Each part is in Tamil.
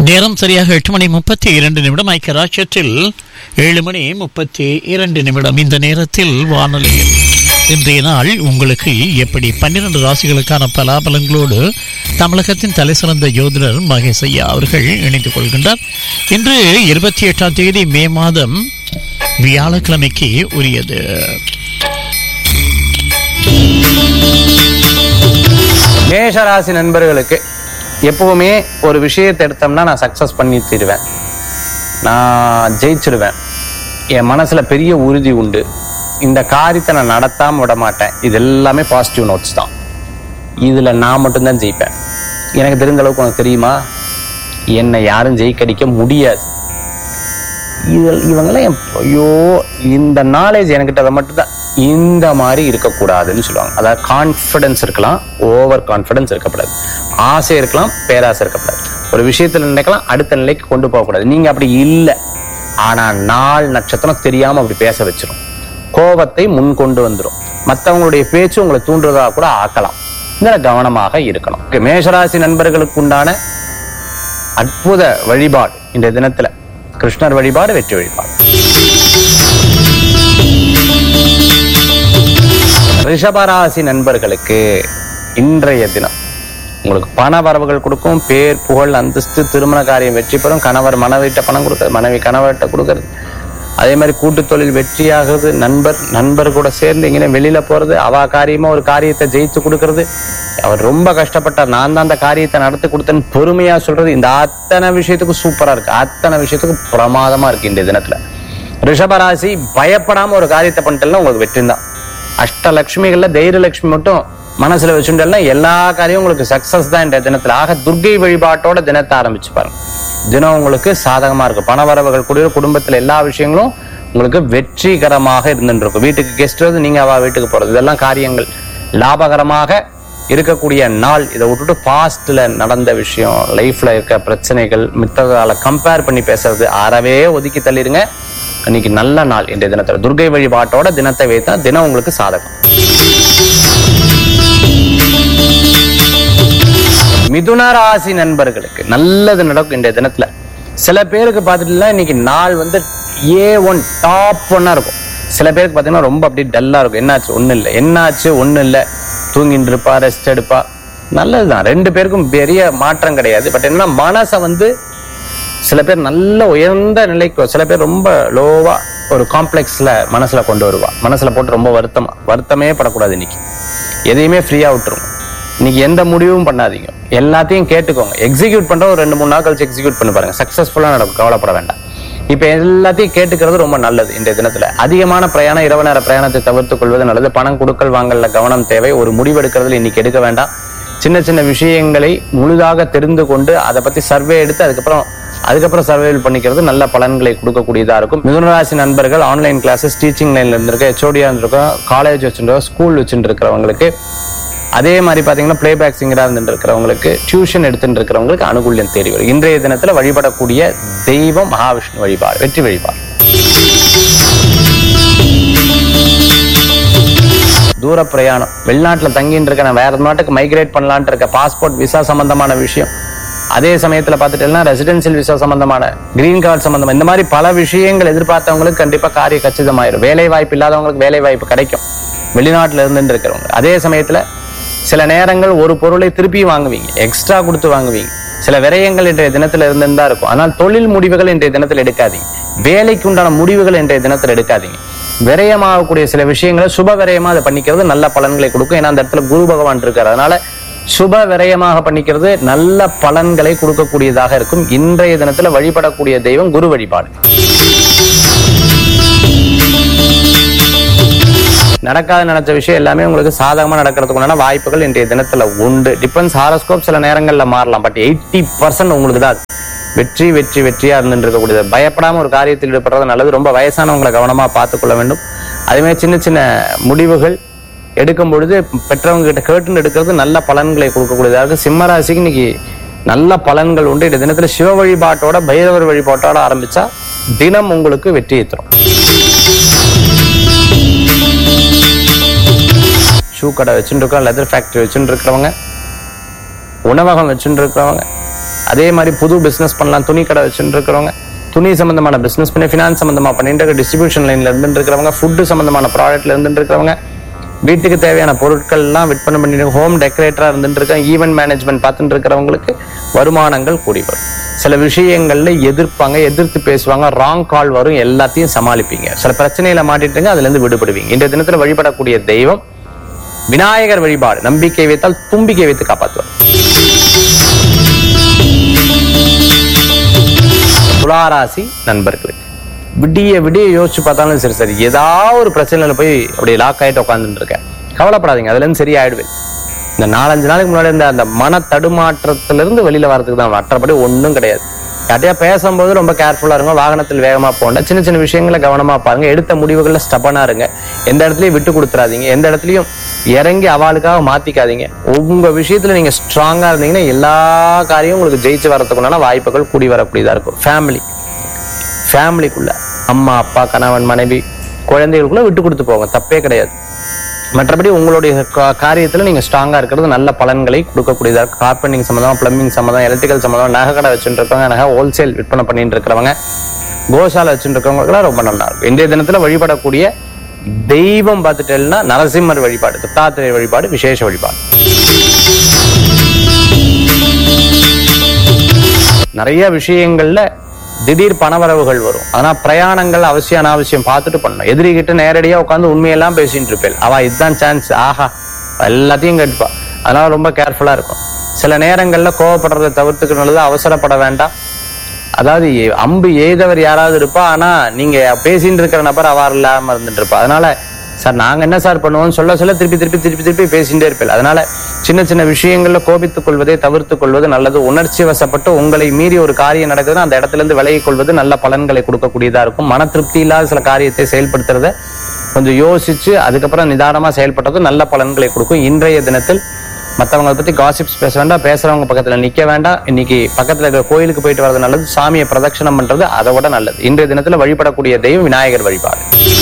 நேரம் சரியாக எட்டு மணி முப்பத்தி இரண்டு நிமிடம் ஐக்கிய ராஜ்யத்தில் ஏழு மணி முப்பத்தி இரண்டு நிமிடம் இந்த நேரத்தில் வானொலியில் இன்றைய நாள் உங்களுக்கு எப்படி பன்னிரண்டு ராசிகளுக்கான பலாபலங்களோடு தமிழகத்தின் தலைசிறந்த யோதிடர் மகேஷ் ஐயா அவர்கள் இணைந்து கொள்கின்றார் இன்று இருபத்தி எட்டாம் தேதி மே மாதம் வியாழக்கிழமைக்கு உரியது மேஷராசி நண்பர்களுக்கு எப்பவுமே ஒரு விஷயத்தை எடுத்தோம்னா நான் சக்சஸ் பண்ணி தருவேன் நான் ஜெயிச்சிடுவேன் என் மனசுல பெரிய உறுதி உண்டு இந்த காரியத்தை நான் நடத்தாம விட மாட்டேன் இது எல்லாமே பாசிட்டிவ் நோட்ஸ் தான் இதுல நான் மட்டும்தான் ஜெயிப்பேன் எனக்கு தெரிஞ்ச அளவுக்கு உனக்கு தெரியுமா என்னை யாரும் ஜெயிக்கடிக்க முடியாது இதில் இவங்கெல்லாம் என் ஐயோ இந்த நாலேஜ் என்கிட்ட அதை மட்டும்தான் இந்த மாதிரி இருக்கக்கூடாதுன்னு சொல்லுவாங்க அதாவது கான்ஃபிடன்ஸ் இருக்கலாம் ஓவர் கான்ஃபிடன்ஸ் இருக்கக்கூடாது ஆசை இருக்கலாம் பேராசை இருக்கக்கூடாது ஒரு விஷயத்துல நினைக்கலாம் அடுத்த நிலைக்கு கொண்டு போகக்கூடாது நீங்க அப்படி இல்லை ஆனா நாள் நட்சத்திரம் தெரியாம அப்படி பேச வச்சிரும் கோபத்தை முன் கொண்டு வந்துரும் மற்றவங்களுடைய பேச்சு உங்களை தூண்டுறதா கூட ஆக்கலாம் இதுல கவனமாக இருக்கணும் Okay, மேஷராசி நண்பர்களுக்கு உண்டான அற்புத வழிபாடு இந்த தினத்துல கிருஷ்ணர் வழிபாடு வெற்றி வழிபாடு ரிஷபராசி நண்பர்களுக்கு இன்றைய தினம் உங்களுக்கு பண வரவுகள் கொடுக்கும் பேர் புகழ் அந்தஸ்து திருமண காரியம் வெற்றி பெறும் கணவர் மனைவிட்ட பணம் கொடுக்கறது மனைவி கணவர்கிட்ட கொடுக்கறது அதே மாதிரி கூட்டு தொழில் வெற்றியாகுது நண்பர் நண்பர் கூட சேர்ந்து இங்கே வெளியில போறது அவ காரியமா ஒரு காரியத்தை ஜெயித்து கொடுக்கறது அவர் ரொம்ப கஷ்டப்பட்டார் நான் தான் அந்த காரியத்தை நடத்தி கொடுத்தேன்னு பொறுமையா சொல்றது இந்த அத்தனை விஷயத்துக்கும் சூப்பரா இருக்கு அத்தனை விஷயத்துக்கும் பிரமாதமா இருக்கு இந்த தினத்துல ரிஷபராசி பயப்படாம ஒரு காரியத்தை பண்ணிட்டேன்னா உங்களுக்கு வெற்றி தான் அஷ்டலட்சுமிகள்ல தைரியலட்சுமி மட்டும் மனசுல வச்சுட்டேன்னா எல்லா காரியமும் உங்களுக்கு சக்சஸ் தான் இந்த தினத்துல ஆக துர்கை வழிபாட்டோட தினத்தை ஆரம்பிச்சு பாருங்க தினம் உங்களுக்கு சாதகமா இருக்கு பண வரவுகள் கூடிய குடும்பத்துல எல்லா விஷயங்களும் உங்களுக்கு வெற்றிகரமாக இருந்துட்டு இருக்கும் வீட்டுக்கு கெஸ்ட் வந்து நீங்க அவ வீட்டுக்கு போறது இதெல்லாம் காரியங்கள் லாபகரமாக இருக்கக்கூடிய நாள் இதை விட்டுட்டு பாஸ்ட்ல நடந்த விஷயம் லைஃப்ல இருக்க பிரச்சனைகள் மித்ததால கம்பேர் பண்ணி பேசுறது அறவே ஒதுக்கி தள்ளிடுங்க இன்னைக்கு நல்ல நாள் இன்றைய தினத்துல துர்கை வழிபாட்டோட தினத்தை வைத்தா தினம் உங்களுக்கு சாதகம் மிதுன ராசி நண்பர்களுக்கு நல்லது நடக்கும் இன்றைய தினத்துல சில பேருக்கு பார்த்துட்டுலாம் இன்னைக்கு நாள் வந்து ஏ ஒன் டாப் ஒன்னா இருக்கும் சில பேருக்கு பார்த்தீங்கன்னா ரொம்ப அப்படியே டல்லா இருக்கும் என்னாச்சு ஒண்ணு இல்லை என்னாச்சு ஒண்ணு இல்லை தூங்கிட்டு இருப்பா ரெஸ்ட் எடுப்பா நல்லதுதான் ரெண்டு பேருக்கும் பெரிய மாற்றம் கிடையாது பட் என்ன மனசை வந்து சில பேர் நல்ல உயர்ந்த நிலைக்கு சில பேர் ரொம்ப லோவா ஒரு காம்ப்ளெக்ஸ்ல மனசுல கொண்டு வருவா மனசுல போட்டு ரொம்ப வருத்தமா வருத்தமே படக்கூடாது இன்னைக்கு எதையுமே ஃப்ரீயா விட்டுருங்க இன்னைக்கு எந்த முடிவும் பண்ணாதீங்க எல்லாத்தையும் கேட்டுக்கோங்க எக்ஸிக்யூட் பண்ற ஒரு ரெண்டு மூணு நாள் கழிச்சு எக்ஸிக்யூட் பண்ணி பாருங்க சக்சஸ்ஃபுல்லா நடக்கும் கவலைப்பட வேண்டாம் இப்ப எல்லாத்தையும் கேட்டுக்கிறது ரொம்ப நல்லது இந்த தினத்துல அதிகமான பிரயாணம் இரவு நேர பிரயாணத்தை தவிர்த்துக் கொள்வது நல்லது பணம் கொடுக்கல் வாங்கல கவனம் தேவை ஒரு முடிவெடுக்கிறதுல இன்னைக்கு எடுக்க வேண்டாம் சின்ன சின்ன விஷயங்களை முழுதாக தெரிந்து கொண்டு அதை பத்தி சர்வே எடுத்து அதுக்கப்புறம் அதுக்கப்புறம் சர்வேல் பண்ணிக்கிறது நல்ல பலன்களை கொடுக்கக்கூடியதா இருக்கும் மிதுனராசி நண்பர்கள் ஆன்லைன் கிளாஸஸ் டீச்சிங் லைன்ல இருந்திருக்க ஹெச்ஓடியா இருந்திருக்கோம் காலேஜ் வச்சுருக்கோம் ஸ்கூல் வச்சுட்டு இருக்கிறவங்களுக்கு அதே மாதிரி பாத்தீங்கன்னா பிளேபேக் சிங்கரா இருந்துட்டு இருக்கிறவங்களுக்கு டியூஷன் எடுத்துட்டு இருக்கிறவங்களுக்கு அனுகூல்யம் தேடி வரும் இன்றைய தினத்துல வழிபடக்கூடிய தெய்வம் மகாவிஷ்ணு வழிபாடு வெற்றி வழிபாடு தூர பிரயாணம் வெளிநாட்டுல தங்கிட்டு இருக்க நான் வேற நாட்டுக்கு மைக்ரேட் பண்ணலான்ட்டு இருக்க பாஸ்போர்ட் விசா சம்பந்தமான விஷயம் அதே சமயத்துல பார்த்துட்டேன்னா ரெசிடென்சியல் விசா சம்பந்தமான கிரீன் கார்டு சம்பந்தமா இந்த மாதிரி பல விஷயங்கள் எதிர்பார்த்தவங்களுக்கு கண்டிப்பா காரிய கச்சிதமாயிரும் வேலை வாய்ப்பு இல்லாதவங்களுக்கு வேலை வாய்ப்பு கிடைக்கும் வெளிநாட்டுல இருந்துட்டு இருக்கிறவங்க அதே சமயத்துல சில நேரங்கள் ஒரு பொருளை திருப்பி வாங்குவீங்க எக்ஸ்ட்ரா கொடுத்து வாங்குவீங்க சில விரயங்கள் இன்றைய தினத்துல இருந்துன்னு தான் இருக்கும் ஆனால் தொழில் முடிவுகள் இன்றைய தினத்தில் எடுக்காதீங்க வேலைக்கு உண்டான முடிவுகள் இன்றைய தினத்தில் எடுக்காதீங்க விரயமாகக்கூடிய சில விஷயங்களை சுப விரயமா அதை பண்ணிக்கிறது நல்ல பலன்களை கொடுக்கும் ஏன்னா அந்த இடத்துல குரு பகவான் இருக்காரு அதனால சுப விரயமாக பண்ணிக்கிறது நல்ல பலன்களை கொடுக்கக்கூடியதாக இருக்கும் இன்றைய தினத்துல வழிபடக்கூடிய தெய்வம் குரு வழிபாடு நடக்காத நினைச்ச விஷயம் எல்லாமே உங்களுக்கு சாதகமா நடக்கிறதுக்கு உண்டான வாய்ப்புகள் இன்றைய தினத்துல உண்டு டிபெண்ட்ஸ் ஹாரோஸ்கோப் சில நேரங்கள்ல மாறலாம் பட் எயிட்டி பர்சன்ட் உங்களுக்கு தான் அது. வெற்றி வெற்றி வெற்றியா இருந்துட்டு இருக்கக்கூடியது பயப்படாம ஒரு காரியத்தில் ஈடுபடுறது நல்லது ரொம்ப வயசானவங்களை கவனமா பார்த்துக் கொள்ள வேண்டும் அதே மாதிரி சின்ன சின்ன முடிவுகள் எடுக்கும் பொழுது பெற்றவங்க கிட்ட கேட்டுன்னு எடுக்கிறது நல்ல பலன்களை கொடுக்கக்கூடியதாக இருக்கு சிம்ம ராசிக்கு இன்னைக்கு நல்ல பலன்கள் உண்டு இந்த தினத்துல சிவ வழிபாட்டோட பைரவர் வழிபாட்டோட ஆரம்பிச்சா தினம் உங்களுக்கு வெற்றியை தரும் ஷூ கடை வச்சுட்டு இருக்கோம் லெதர் ஃபேக்டரி வச்சுட்டு இருக்கிறவங்க உணவகம் வச்சுட்டு இருக்கிறவங்க அதே மாதிரி புது பிசினஸ் பண்ணலாம் துணி கடை வச்சுட்டு இருக்கிறவங்க துணி சம்பந்தமான பிசினஸ் பண்ணி ஃபினான்ஸ் சம்பந்தமா பண்ணிட்டு இருக்க டிஸ்ட்ரிபியூஷன் லைன்ல இருந்து இருக்கிறவங்க ஃபுட்டு சம்பந்தமான ப்ராடக்ட்ல இருந்து இருக்கிறவங்க வீட்டுக்கு தேவையான பொருட்கள் எல்லாம் விற்பனை பண்ணிட்டு ஹோம் டெக்கரேட்டரா இருந்துட்டு இருக்க ஈவென்ட் மேனேஜ்மெண்ட் பார்த்துட்டு இருக்கிறவங்களுக்கு வருமானங்கள் கூடி வரும் சில விஷயங்கள்ல எதிர்ப்பாங்க எதிர்த்து பேசுவாங்க ராங் கால் வரும் எல்லாத்தையும் சமாளிப்பீங்க சில பிரச்சனையில மாட்டிட்டுங்க அதுல இருந்து விடுபடுவீங்க இன்றைய தினத்துல வழிபடக்கூடிய தெய்வம் விநாயகர் வழிபாடு நம்பிக்கை வைத்தால் தும்பிக்கை வைத்து காப்பாற்றுவார் துளாராசி நண்பர்களுக்கு விடிய விடிய யோசிச்சு பார்த்தாலும் சரி சரி ஏதாவது ஒரு பிரச்சனையில போய் அப்படியே லாக் ஆயிட்டு உட்காந்துட்டு இருக்கேன் கவலைப்படாதீங்க அதுல இருந்து சரியாயிடுவேன் இந்த நாலஞ்சு நாளைக்கு முன்னாடி இருந்த அந்த மன தடுமாற்றத்துல இருந்து வெளியில வரதுக்கு தான் மற்றபடி ஒண்ணும் கிடையாது யார்ட்டையா பேசும்போது ரொம்ப கேர்ஃபுல்லா இருங்க வாகனத்தில் வேகமா போங்க சின்ன சின்ன விஷயங்களை கவனமா பாருங்க எடுத்த முடிவுகள்ல ஸ்டபனா இருங்க எந்த இடத்துலயும் விட்டு கொடுத்துறாதீங்க எந்த இடத்துலயும் இறங்கி அவளுக்காக மாத்திக்காதீங்க உங்க விஷயத்துல நீங்க ஸ்ட்ராங்கா இருந்தீங்கன்னா எல்லா காரியமும் உங்களுக்கு ஜெயிச்சு வரதுக்குண்டான வாய்ப்புகள் கூடி வரக்கூடியதா இருக்கும் ஃபேமிலி ஃபேமிலிக்குள்ள அம்மா அப்பா கணவன் மனைவி குழந்தைகளுக்குள்ள விட்டு கொடுத்து போங்க தப்பே கிடையாது மற்றபடி உங்களுடைய கா- காரியத்துல நீங்க ஸ்ட்ராங்கா இருக்கிறது நல்ல பலன்களை கொடுக்கக்கூடியதா இருக்கு கார்பெண்டிங் சம்மந்தம் பிளம்பிங் சம்மந்தம் எலக்ட்ரிக்கல் சம்மந்தம் நகை கடை வச்சுட்டு இருக்கவங்க நகை ஹோல்சேல் விற்பனை பண்ணிட்டு இருக்கிறவங்க கோசாலை வச்சுட்டு இருக்கவங்களுக்குலாம் ரொம்ப நல்லா இருக்கும் இன்றைய தினத்துல வழிபடக்கூடிய தெய்வம் பார்த்துட்டேன்னா நரசிம்மர் வழிபாடு தத்தாத்திரை வழிபாடு விசேஷ வழிபாடு நிறைய விஷயங்கள்ல திடீர் பணவரவுகள் வரும் ஆனா பிரயாணங்கள் அவசியம் அனாவசியம் பார்த்துட்டு பண்ணணும் எதிரிகிட்ட நேரடியா உட்காந்து உண்மையெல்லாம் பேசிட்டு இருப்பேன் அவ இதுதான் சான்ஸ் ஆஹா எல்லாத்தையும் கேட்டுப்பா அதனால ரொம்ப கேர்ஃபுல்லா இருக்கும் சில நேரங்கள்ல கோவப்படுறதை தவிர்த்துக்க நல்லது அவசரப்பட வேண்டாம் அதாவது எ- அம்பு எய்தவர் யாராவது இருப்பா ஆனா நீங்க பேசிட்டு இருக்கிற நபர் அவ்வாறு இல்லாம இருந்துட்டு இருப்பா அதனால சார் நாங்க என்ன சார் பண்ணுவோம் சொல்ல சொல்ல திருப்பி திருப்பி திருப்பி திருப்பி பேசிட்டே இருப்பேன் அதனால சின்ன சின்ன விஷயங்கள்ல கோபித்துக் கொள்வதை தவிர்த்துக் கொள்வது நல்லது உணர்ச்சி வசப்பட்டு உங்களை மீறி ஒரு காரியம் நடக்குதுன்னா அந்த இடத்துல இருந்து விலகிக் கொள்வது நல்ல பலன்களை கொடுக்கக்கூடியதா இருக்கும் மன திருப்தி இல்லாத சில காரியத்தை செயல்படுத்துறத கொஞ்சம் யோசிச்சு அதுக்கப்புறம் நிதானமா செயல்பட்டது நல்ல பலன்களை கொடுக்கும் இன்றைய தினத்தில் மத்தவங்க பத்தி காசிப்ஸ் பேச வேண்டாம் பேசுறவங்க பக்கத்துல நிக்க வேண்டாம் இன்னைக்கு பக்கத்துல இருக்கிற கோயிலுக்கு போயிட்டு வர்றது நல்லது சாமியை பிரதட்சணம் பண்றது அதை விட நல்லது இன்றைய தினத்துல வழிபடக்கூடிய தெய்வம் விநாயகர் வழிபாடு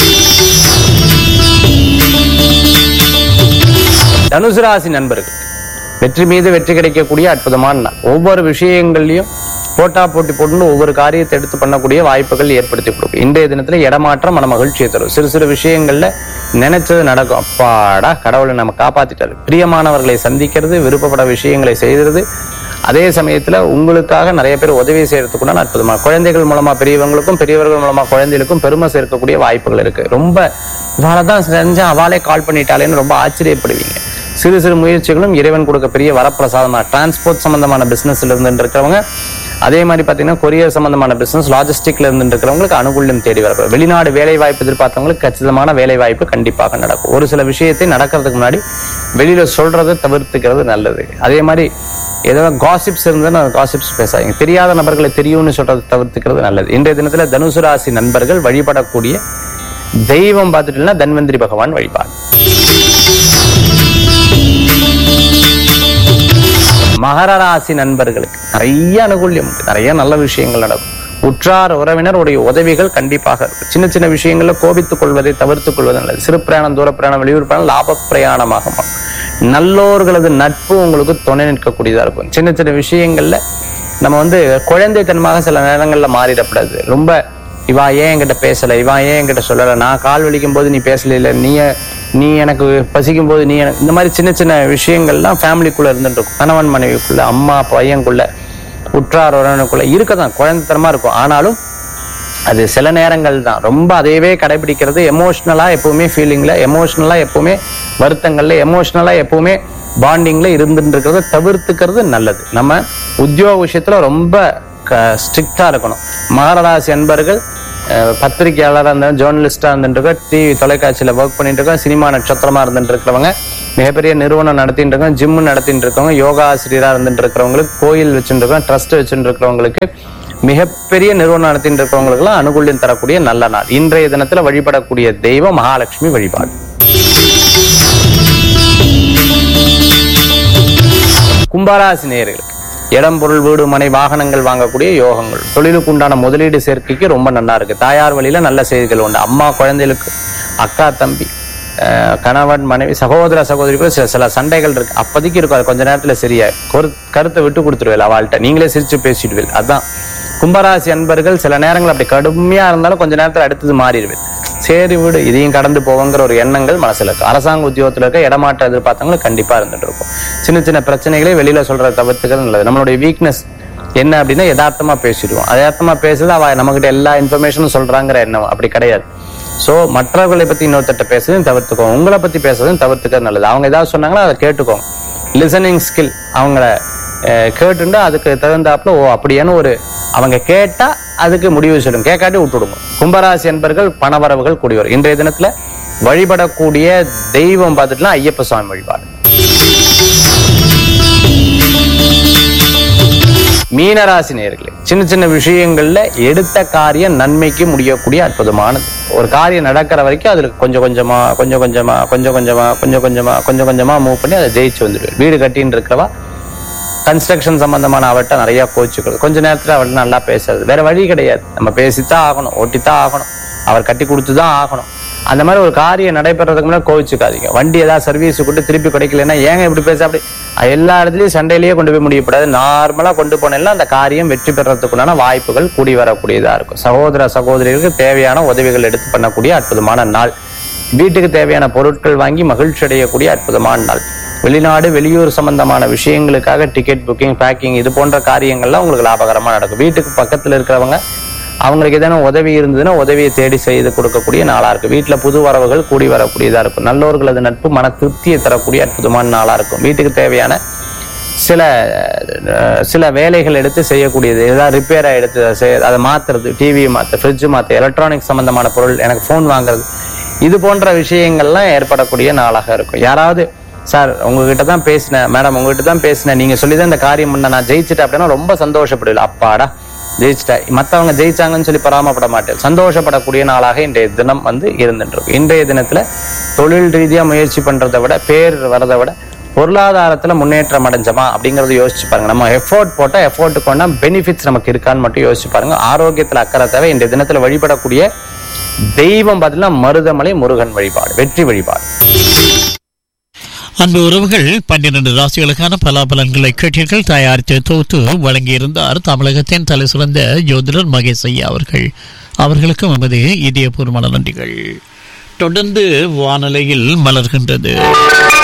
தனுசு ராசி நண்பர்கள் வெற்றி மீது வெற்றி கிடைக்கக்கூடிய அற்புதமான நாள் ஒவ்வொரு விஷயங்கள்லயும் போட்டா போட்டி போட்டு ஒவ்வொரு காரியத்தை எடுத்து பண்ணக்கூடிய வாய்ப்புகள் ஏற்படுத்தி கொடுக்கும் இன்றைய தினத்துல இடமாற்றம் மன மகிழ்ச்சியை தரும் சிறு சிறு விஷயங்கள்ல நினைச்சது நடக்கும் அப்பாடா கடவுளை நம்ம காப்பாத்திட்டாரு பிரியமானவர்களை சந்திக்கிறது விருப்பப்பட விஷயங்களை செய்கிறது அதே சமயத்துல உங்களுக்காக நிறைய பேர் உதவி செய்யறதுக்குள்ள அற்புதமா குழந்தைகள் மூலமா பெரியவங்களுக்கும் பெரியவர்கள் மூலமா குழந்தைகளுக்கும் பெருமை சேர்க்கக்கூடிய வாய்ப்புகள் இருக்கு ரொம்ப இவாளை தான் செஞ்சா அவளே கால் பண்ணிட்டாலேன்னு ரொம்ப ஆச்சரியப்படுவீங்க சிறு சிறு முயற்சிகளும் இறைவன் கொடுக்க பெரிய வரப்பிரசாதமா டிரான்ஸ்போர்ட் சம்பந்தமான பிசினஸ்ல இருந்து இருக்கிறவங்க அதே மாதிரி பாத்தீங்கன்னா கொரியர் சம்பந்தமான பிசினஸ் லாஜிஸ்டிக்ல இருந்து இருக்கிறவங்களுக்கு அனுகூல்யம் தேடி வர வெளிநாடு வேலை வாய்ப்பு எதிர்பார்த்தவங்களுக்கு கச்சிதமான வேலை வாய்ப்பு கண்டிப்பாக நடக்கும் ஒரு சில விஷயத்தை நடக்கிறதுக்கு முன்னாடி வெளியில சொல்றதை தவிர்த்துக்கிறது நல்லது அதே மாதிரி ஏதாவது காசிப்ஸ் இருந்தால் அந்த காசிப்ஸ் பேசாதீங்க தெரியாத நபர்களை தெரியும்னு சொல்றதை தவிர்த்துக்கிறது நல்லது இன்றைய தினத்துல தனுசு ராசி நண்பர்கள் வழிபடக்கூடிய தெய்வம் பார்த்துட்டீங்கன்னா தன்வந்திரி பகவான் வழிபாடு மகர ராசி நண்பர்களுக்கு நிறைய அனுகூல்யம் உண்டு நிறைய நல்ல விஷயங்கள் நடக்கும் உற்றார் உறவினருடைய உதவிகள் கண்டிப்பாக இருக்கும் சின்ன சின்ன விஷயங்கள்ல கோபித்துக் கொள்வதை தவிர்த்துக் கொள்வது நல்லது சிறு பிரயாணம் தூர பிரயாணம் வெளியூர் பிரயாணம் லாப பிரயாணமாக மாறும் நல்லோர்களது நட்பு உங்களுக்கு துணை நிற்கக்கூடியதா இருக்கும் சின்ன சின்ன விஷயங்கள்ல நம்ம வந்து குழந்தைத்தனமாக சில நேரங்கள்ல மாறிடக்கூடாது ரொம்ப இவா ஏன் என்கிட்ட பேசல இவா ஏன் என்கிட்ட சொல்லல நான் கால் வலிக்கும் போது நீ பேசல இல்ல நீ நீ எனக்கு பசிக்கும் போது நீ எனக்கு இந்த மாதிரி சின்ன சின்ன விஷயங்கள்லாம் ஃபேமிலிக்குள்ள இருந்துட்டு இருக்கும் கணவன் மனைவிக்குள்ள அம்மா பையனுக்குள்ள உற்றார் உறவினருக்குள்ள இருக்கதான் குழந்தைத்தனமா இருக்கும் ஆனாலும் அது சில நேரங்கள் தான் ரொம்ப அதையவே கடைபிடிக்கிறது எமோஷ்னலா எப்பவுமே ஃபீலிங்ல எமோஷ்னலா எப்பவுமே வருத்தங்கள்ல எமோஷ்னலா எப்பவுமே பாண்டிங்ல இருந்துட்டு இருக்கிறத தவிர்த்துக்கிறது நல்லது நம்ம உத்தியோக விஷயத்துல ரொம்ப ஸ்ட்ரிக்டா இருக்கணும் மகர ராசி அன்பர்கள் அஹ், பத்திரிக்கையாளராக இருந்தாலும் ஜேர்னலிஸ்டா இருந்துட்டு இருக்க டிவி தொலைக்காட்சியில ஒர்க் பண்ணிட்டு இருக்கோம் சினிமா நட்சத்திரமா இருந்துட்டு இருக்கிறவங்க மிகப்பெரிய நிறுவனம் நடத்திட்டு இருக்கோம் ஜிம் நடத்திட்டு இருக்கவங்க யோகா ஆசிரியரா இருந்துட்டு இருக்கிறவங்களுக்கு கோயில் வச்சுட்டு இருக்கோம் ட்ரஸ்ட் வச்சுட்டு இருக்கிறவங்களுக்கு மிகப்பெரிய நிறுவனம் நடத்திட்டு இருக்கிறவங்களுக்கெல்லாம் அனுகூல்யம் தரக்கூடிய நல்ல நாள் இன்றைய தினத்துல வழிபடக்கூடிய தெய்வம் மகாலட்சுமி வழிபாடு கும்பராசி நேயர்களுக்கு இடம் பொருள் வீடு மனை வாகனங்கள் வாங்கக்கூடிய யோகங்கள் தொழிலுக்கு உண்டான முதலீடு சேர்க்கைக்கு ரொம்ப நல்லா இருக்கு தாயார் வழியில நல்ல செய்திகள் உண்டு அம்மா குழந்தைகளுக்கு அக்கா தம்பி அஹ், கணவன் மனைவி சகோதர சகோதரி கூட சில சில சண்டைகள் இருக்கு அப்போதைக்கு இருக்கும் அது கொஞ்ச நேரத்துல சரியா கரு- கருத்தை விட்டு கொடுத்துருவேன் அவள்கிட்ட நீங்களே சிரிச்சு பேசிடுவேன் அதான் கும்பராசி அன்பர்கள் சில நேரங்கள் அப்படி கடுமையா இருந்தாலும் கொஞ்ச நேரத்துல அடுத்தது மாறிடுவேன் சரி விடு இதையும் கடந்து போவங்கிற ஒரு எண்ணங்கள் மனசுல இருக்கு அரசாங்க உத்தியோகத்துல இருக்க இடமாற்ற எதிர்பார்த்தவங்களுக்கு கண்டிப்பா இருந்துட்டு இருக்கும் சின்ன சின்ன பிரச்சனைகளை வெளியில சொல்ற தவிர்த்துக்கள் நல்லது நம்மளுடைய வீக்னஸ் என்ன அப்படின்னா யதார்த்தமா பேசிடுவோம் யதார்த்தமா பேசுறது அவ நம்மகிட்ட எல்லா இன்ஃபர்மேஷனும் சொல்றாங்கிற எண்ணம் அப்படி கிடையாது சோ மற்றவர்களை பத்தி இன்னொருத்தட்ட பேசுறதையும் தவிர்த்துக்கோங்க உங்களை பத்தி பேசுறதையும் தவிர்த்துக்கிறது நல்லது அவங்க ஏதாவது சொன்னாங்களோ அதை கேட்டுக்கோங்க லிசனிங் ஸ்கில் அவங்கள அஹ், கேட்டுண்டு அதுக்கு தகுந்தாப்புல ஓ அப்படியான ஒரு அவங்க கேட்டா அதுக்கு முடிவு சொல்லுங்க கேட்காட்டி விட்டுடுங்க கும்பராசி என்பர்கள் பணவரவுகள் கூடி வரும் இன்றைய தினத்துல வழிபடக்கூடிய தெய்வம் பார்த்துட்டுலாம் ஐயப்ப சுவாமி வழிபாடு மீனராசி நேர்களே சின்ன சின்ன விஷயங்கள்ல எடுத்த காரியம் நன்மைக்கு முடியக்கூடிய அற்புதமானது ஒரு காரியம் நடக்கிற வரைக்கும் அதுல கொஞ்சம் கொஞ்சமா கொஞ்சம் கொஞ்சமா கொஞ்சம் கொஞ்சமா கொஞ்சம் கொஞ்சமா கொஞ்சம் கொஞ்சமா மூவ் பண்ணி அதை ஜெயிச்சு வந்துடுவேன் வீடு கட்டின்னு இருக்கிறவா கன்ஸ்ட்ரக்ஷன் சம்பந்தமான அவர்கிட்ட நிறைய கோச்சுக்கிறது கொஞ்ச நேரத்துல அவர்கிட்ட நல்லா பேசுறது வேற வழி கிடையாது நம்ம பேசித்தான் ஆகணும் ஓட்டித்தான் ஆகணும் அவர் கட்டி கொடுத்துதான் ஆகணும் அந்த மாதிரி ஒரு காரியம் நடைபெறதுக்கு முன்னாடி கோவிச்சுக்காதீங்க வண்டி ஏதாவது சர்வீஸ் கொண்டு திருப்பி கிடைக்கலன்னா ஏங்க இப்படி பேச அப்படி அஹ் எல்லா இடத்துலயும் சண்டையிலேயே கொண்டு போய் முடியப்படாது நார்மலா கொண்டு போனேன்னா அந்த காரியம் வெற்றி பெறறதுக்குண்டான வாய்ப்புகள் கூடி வரக்கூடியதா இருக்கும் சகோதர சகோதரிகளுக்கு தேவையான உதவிகள் எடுத்து பண்ணக்கூடிய அற்புதமான நாள் வீட்டுக்கு தேவையான பொருட்கள் வாங்கி மகிழ்ச்சி அடையக்கூடிய அற்புதமான நாள் வெளிநாடு வெளியூர் சம்பந்தமான விஷயங்களுக்காக டிக்கெட் புக்கிங் பேக்கிங் இது போன்ற காரியங்கள்லாம் உங்களுக்கு லாபகரமா நடக்கும் வீட்டுக்கு பக்கத்துல இருக்கிறவங்க அவங்களுக்கு ஏதேனும் உதவி இருந்ததுன்னா உதவியை தேடி செய்து கொடுக்கக்கூடிய நாளா இருக்கு வீட்டுல புது வரவுகள் கூடி வரக்கூடியதா இருக்கும் நல்லோர்களது நட்பு மன திருப்தியை தரக்கூடிய அற்புதமான நாளா இருக்கும் வீட்டுக்கு தேவையான சில அஹ், சில வேலைகள் எடுத்து செய்யக்கூடியது ஏதாவது ரிப்பேர் எடுத்து அதை செய்ய- அதை மாத்துறது டிவி மாத்த ஃப்ரிட்ஜ் மாத்த எலக்ட்ரானிக் சம்பந்தமான பொருள் எனக்கு ஃபோன் வாங்குறது இது போன்ற விஷயங்கள்லாம் ஏற்படக்கூடிய நாளாக இருக்கும் யாராவது சார் உங்ககிட்ட தான் பேசினேன் மேடம் உங்ககிட்ட தான் பேசினேன் நீங்க சொல்லி தான் இந்த காரியம் பண்ண நான் ஜெயிச்சிட்டேன் அப்படின்னா ரொம்ப சந்தோஷப்படுவேன் அப்பாடா ஜெயிச்சிட்டேன் மத்தவங்க ஜெயிச்சாங்கன்னு சொல்லி பராமப்பட மாட்டேன் சந்தோஷப்படக்கூடிய நாளாக இன்றைய தினம் வந்து இருந்துட்டு இருக்கும் இன்றைய தினத்துல தொழில் ரீதியா முயற்சி பண்றதை விட பேர் வரதை விட பொருளாதாரத்துல முன்னேற்றம் அடைஞ்சமா அப்படிங்கறத யோசிச்சு பாருங்க நம்ம எஃபோர்ட் போட்டா எஃபோர்ட் கொண்டா பெனிஃபிட்ஸ் நமக்கு இருக்கான்னு மட்டும் யோசிச்சு பாருங்க ஆரோக்கியத்துல அக்கறை தேவை இன்றைய தினத்துல வழிபடக்கூடிய தெய்வம் பார்த்தீங்கன்னா மருதமலை முருகன் வழிபாடு வெற்றி வழிபாடு அன்பு உறவுகள் பன்னிரண்டு ராசிகளுக்கான பலாபலன்களை கேட்டீர்கள் தயாரித்து தொகுத்து வழங்கியிருந்தார் தமிழகத்தின் தலை சிறந்த ஜோதிடர் மகேஷ் ஐயா அவர்கள் அவர்களுக்கும் எமது இதயபூர்வமான நன்றிகள் தொடர்ந்து வானலையில் மலர்கின்றது